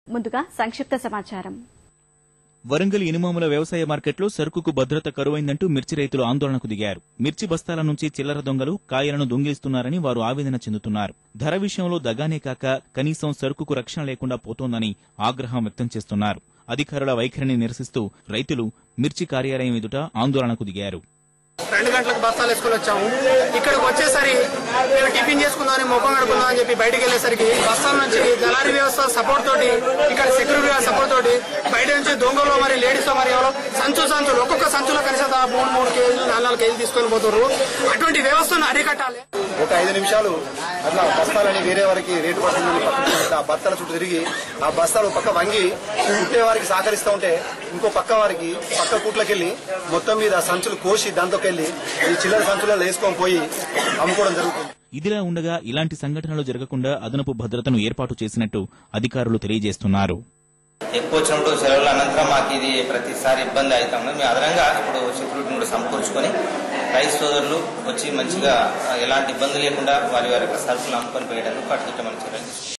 ముందుగా సంక్షిప్త సమాచారం వరంగల్ ఇనుమాముల వ్యవసాయ మార్కెట్లో సరుకుకు భద్రత కరువైందంటూ మిర్చి రైతులు ఆందోళనకు దిగారు మిర్చి బస్తాల నుంచి చిల్లర దొంగలు కాయలను దొంగిలిస్తున్నారని వారు ఆవేదన చెందుతున్నారు ధర విషయంలో దగానే కాక కనీసం సరుకుకు రక్షణ లేకుండా పోతోందని ఆగ్రహం వ్యక్తం చేస్తున్నారు అధికారుల వైఖరిని నిరసిస్తూ రైతులు మిర్చి కార్యాలయం ఎదుట ఆందోళనకు దిగారు రెండు గంటలకు బస్తాలు వేసుకొని వచ్చాము ఇక్కడికి వచ్చేసరి మేము టిఫిన్ చేసుకుందామని ముఖం కడుకుందాం అని చెప్పి బయటకు వెళ్ళేసరికి బస్తాల నుంచి దళారీ వ్యవస్థ సపోర్ట్ తోటి ఇక్కడ సెక్యూరిటీ సపోర్ట్ తోటి బయట నుంచి దొంగలు మరి లేడీస్ మరి ఎవరో సంచు సంచులు ఒక్కొక్క సంచులో కనీసం దా- మూడు మూడు కేజీలు నాలుగు నాలుగు కేజీలు తీసుకొని పోతున్నారు అటువంటి వ్యవస్థను అరికట్టాలి ఒక ఐదు నిమిషాలు అట్లా బస్తాలని వేరే వారికి రేటు పడుతుందని పక్కన పెట్టి ఆ బస్తాల చుట్టూ తిరిగి ఆ బస్తాలు ఒక పక్క వంగి కుట్టే వారికి సహకరిస్తూ ఉంటే ఇంకో పక్క వారికి పక్క కూట్లకి వెళ్ళి మొత్తం మీద సంచులు కోసి దాంతోకెళ్ళి ఈ చిల్లర సంచులలో వేసుకొని పోయి అమ్ముకోవడం జరుగుతుంది ఇదిలా ఉండగా ఇలాంటి సంఘటనలు జరగకుండా అదనపు భద్రతను ఏర్పాటు చేసినట్టు అధికారులు తెలియజేస్తున్నారు ఎక్కువ వచ్చినప్పుడు సెలవుల అనంతరం మాకు ఇది ప్రతిసారి ఇబ్బంది అవుతాం మేము అదనంగా ఇప్పుడు సెక్యూరిటీని కూడా సమకూర్చుకొని రైతు సోదరులు వచ్చి మంచిగా ఎలాంటి ఇబ్బంది లేకుండా వారి వారి యొక్క సరుకులు అమ్ముకొని పోయడానికి కట్టుదిట్టమని చర్యలు తీసుకుంటాం